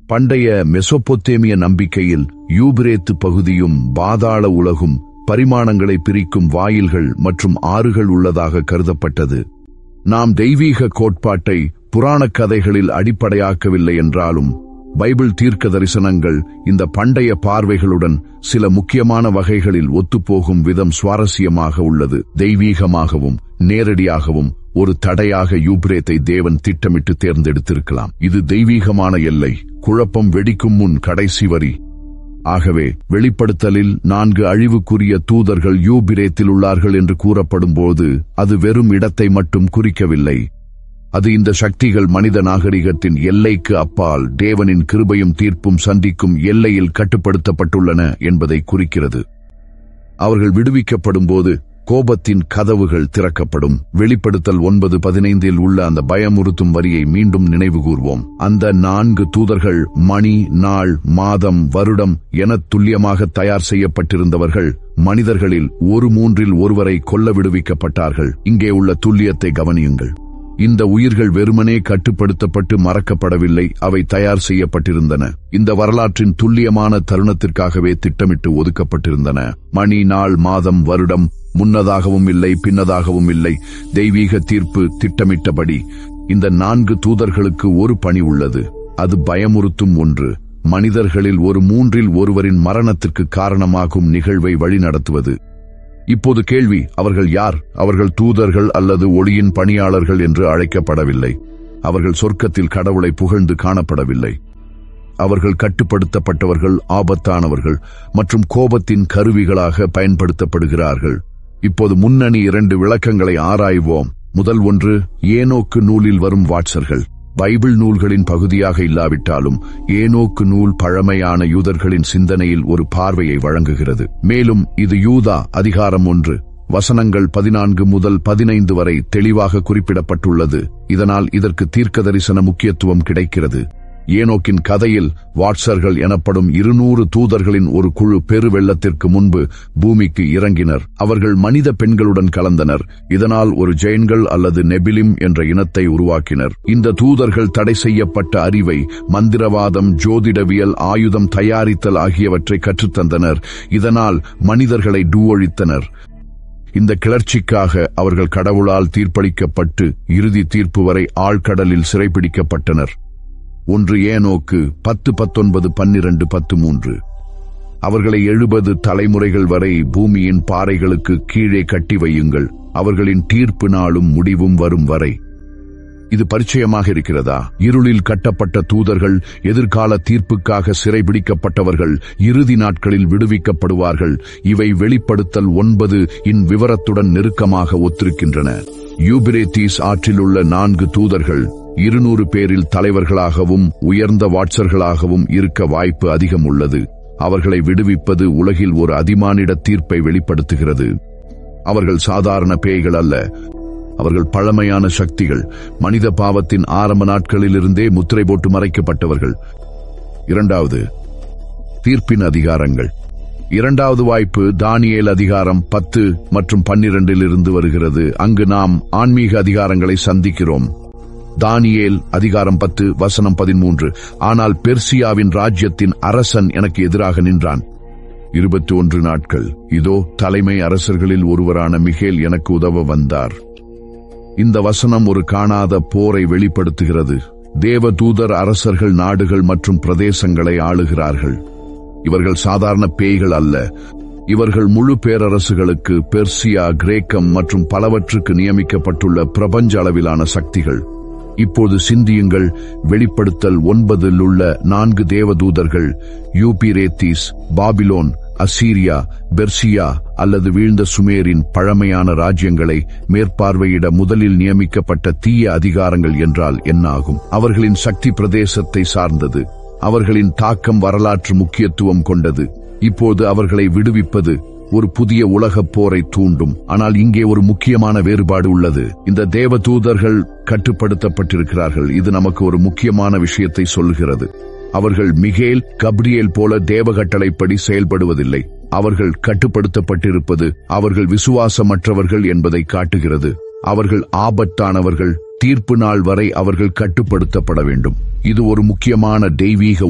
பண்டைய மெசொப்பொத்தேமிய நம்பிக்கையில் யூபிரேத்து பகுதியும் பாதாள உலகும் பரிமாணங்களை பிரிக்கும் வாயில்கள் மற்றும் ஆறுகள் உள்ளதாக கருதப்பட்டது நாம் தெய்வீக கோட்பாட்டை புராணக் கதைகளில் அடிப்படையாக்கவில்லை என்றாலும் பைபிள் தீர்க்க தரிசனங்கள் இந்த பண்டைய பார்வைகளுடன் சில முக்கியமான வகைகளில் ஒத்துப்போகும் விதம் சுவாரஸ்யமாக உள்ளது தெய்வீகமாகவும் நேரடியாகவும் ஒரு தடையாக யூப்ரேத்தை தேவன் திட்டமிட்டு தேர்ந்தெடுத்திருக்கலாம் இது தெய்வீகமான எல்லை குழப்பம் வெடிக்கும் முன் கடைசி வரி ஆகவே வெளிப்படுத்தலில் நான்கு அழிவுக்குரிய தூதர்கள் யூபிரேத்தில் உள்ளார்கள் என்று கூறப்படும்போது அது வெறும் இடத்தை மட்டும் குறிக்கவில்லை அது இந்த சக்திகள் மனித நாகரிகத்தின் எல்லைக்கு அப்பால் தேவனின் கிருபையும் தீர்ப்பும் சந்திக்கும் எல்லையில் கட்டுப்படுத்தப்பட்டுள்ளன என்பதை குறிக்கிறது அவர்கள் விடுவிக்கப்படும் போது கோபத்தின் கதவுகள் திறக்கப்படும் வெளிப்படுத்தல் ஒன்பது பதினைந்தில் உள்ள அந்த பயமுறுத்தும் வரியை மீண்டும் நினைவுகூர்வோம் அந்த நான்கு தூதர்கள் மணி நாள் மாதம் வருடம் என துல்லியமாக தயார் செய்யப்பட்டிருந்தவர்கள் மனிதர்களில் ஒரு மூன்றில் ஒருவரை கொல்ல விடுவிக்கப்பட்டார்கள் இங்கே உள்ள துல்லியத்தை கவனியுங்கள் இந்த உயிர்கள் வெறுமனே கட்டுப்படுத்தப்பட்டு மறக்கப்படவில்லை அவை தயார் செய்யப்பட்டிருந்தன இந்த வரலாற்றின் துல்லியமான தருணத்திற்காகவே திட்டமிட்டு ஒதுக்கப்பட்டிருந்தன மணி நாள் மாதம் வருடம் முன்னதாகவும் இல்லை பின்னதாகவும் இல்லை தெய்வீக தீர்ப்பு திட்டமிட்டபடி இந்த நான்கு தூதர்களுக்கு ஒரு பணி உள்ளது அது பயமுறுத்தும் ஒன்று மனிதர்களில் ஒரு மூன்றில் ஒருவரின் மரணத்திற்கு காரணமாகும் நிகழ்வை வழிநடத்துவது இப்போது கேள்வி அவர்கள் யார் அவர்கள் தூதர்கள் அல்லது ஒளியின் பணியாளர்கள் என்று அழைக்கப்படவில்லை அவர்கள் சொர்க்கத்தில் கடவுளை புகழ்ந்து காணப்படவில்லை அவர்கள் கட்டுப்படுத்தப்பட்டவர்கள் ஆபத்தானவர்கள் மற்றும் கோபத்தின் கருவிகளாக பயன்படுத்தப்படுகிறார்கள் இப்போது முன்னணி இரண்டு விளக்கங்களை ஆராய்வோம் முதல் ஒன்று ஏனோக்கு நூலில் வரும் வாட்சர்கள் பைபிள் நூல்களின் பகுதியாக இல்லாவிட்டாலும் ஏனோக்கு நூல் பழமையான யூதர்களின் சிந்தனையில் ஒரு பார்வையை வழங்குகிறது மேலும் இது யூதா அதிகாரம் ஒன்று வசனங்கள் பதினான்கு முதல் பதினைந்து வரை தெளிவாக குறிப்பிடப்பட்டுள்ளது இதனால் இதற்கு தீர்க்க தரிசன முக்கியத்துவம் கிடைக்கிறது ஏனோக்கின் கதையில் வாட்சர்கள் எனப்படும் இருநூறு தூதர்களின் ஒரு குழு பெருவெள்ளத்திற்கு முன்பு பூமிக்கு இறங்கினர் அவர்கள் மனித பெண்களுடன் கலந்தனர் இதனால் ஒரு ஜெயின்கள் அல்லது நெபிலிம் என்ற இனத்தை உருவாக்கினர் இந்த தூதர்கள் தடை செய்யப்பட்ட அறிவை மந்திரவாதம் ஜோதிடவியல் ஆயுதம் தயாரித்தல் ஆகியவற்றை கற்றுத்தந்தனர் இதனால் மனிதர்களை டூவழித்தனர் இந்த கிளர்ச்சிக்காக அவர்கள் கடவுளால் தீர்ப்பளிக்கப்பட்டு இறுதி தீர்ப்பு வரை ஆழ்கடலில் சிறைப்பிடிக்கப்பட்டனர் ஒன்று ஏனோக்கு பத்து பத்தொன்பது பன்னிரண்டு பத்து மூன்று அவர்களை எழுபது தலைமுறைகள் வரை பூமியின் பாறைகளுக்கு கீழே கட்டி வையுங்கள் அவர்களின் தீர்ப்பு நாளும் முடிவும் வரும் வரை இது பரிச்சயமாக இருக்கிறதா இருளில் கட்டப்பட்ட தூதர்கள் எதிர்கால தீர்ப்புக்காக சிறைபிடிக்கப்பட்டவர்கள் இறுதி நாட்களில் விடுவிக்கப்படுவார்கள் இவை வெளிப்படுத்தல் ஒன்பது இன் விவரத்துடன் நெருக்கமாக ஒத்திருக்கின்றன யூபிரேத்தீஸ் ஆற்றில் உள்ள நான்கு தூதர்கள் இருநூறு பேரில் தலைவர்களாகவும் உயர்ந்த வாட்சர்களாகவும் இருக்க வாய்ப்பு அதிகம் உள்ளது அவர்களை விடுவிப்பது உலகில் ஒரு அதிமானிட தீர்ப்பை வெளிப்படுத்துகிறது அவர்கள் சாதாரண பேய்கள் அல்ல அவர்கள் பழமையான சக்திகள் மனித பாவத்தின் ஆரம்ப நாட்களிலிருந்தே முத்திரை போட்டு மறைக்கப்பட்டவர்கள் இரண்டாவது தீர்ப்பின் அதிகாரங்கள் இரண்டாவது வாய்ப்பு தானியேல் அதிகாரம் பத்து மற்றும் பன்னிரண்டில் இருந்து வருகிறது அங்கு நாம் ஆன்மீக அதிகாரங்களை சந்திக்கிறோம் தானியேல் அதிகாரம் பத்து வசனம் பதிமூன்று ஆனால் பெர்சியாவின் ராஜ்யத்தின் அரசன் எனக்கு எதிராக நின்றான் இருபத்தி ஒன்று நாட்கள் இதோ தலைமை அரசர்களில் ஒருவரான மிகேல் எனக்கு உதவ வந்தார் இந்த வசனம் ஒரு காணாத போரை வெளிப்படுத்துகிறது தேவதூதர் அரசர்கள் நாடுகள் மற்றும் பிரதேசங்களை ஆளுகிறார்கள் இவர்கள் சாதாரண பேய்கள் அல்ல இவர்கள் முழு பேரரசுகளுக்கு பெர்சியா கிரேக்கம் மற்றும் பலவற்றுக்கு நியமிக்கப்பட்டுள்ள பிரபஞ்ச அளவிலான சக்திகள் இப்போது சிந்தியுங்கள் வெளிப்படுத்தல் ஒன்பதில் உள்ள நான்கு தேவதூதர்கள் யூபிரேத்தீஸ் பாபிலோன் அசீரியா பெர்சியா அல்லது வீழ்ந்த சுமேரின் பழமையான ராஜ்யங்களை மேற்பார்வையிட முதலில் நியமிக்கப்பட்ட தீய அதிகாரங்கள் என்றால் என்னாகும் அவர்களின் சக்தி பிரதேசத்தை சார்ந்தது அவர்களின் தாக்கம் வரலாற்று முக்கியத்துவம் கொண்டது இப்போது அவர்களை விடுவிப்பது ஒரு புதிய உலகப் போரை தூண்டும் ஆனால் இங்கே ஒரு முக்கியமான வேறுபாடு உள்ளது இந்த தேவ தூதர்கள் கட்டுப்படுத்தப்பட்டிருக்கிறார்கள் இது நமக்கு ஒரு முக்கியமான விஷயத்தை சொல்கிறது அவர்கள் மிகேல் கப்ரியேல் போல தேவ கட்டளைப்படி செயல்படுவதில்லை அவர்கள் கட்டுப்படுத்தப்பட்டிருப்பது அவர்கள் விசுவாசமற்றவர்கள் என்பதை காட்டுகிறது அவர்கள் ஆபத்தானவர்கள் தீர்ப்பு நாள் வரை அவர்கள் கட்டுப்படுத்தப்பட வேண்டும் இது ஒரு முக்கியமான தெய்வீக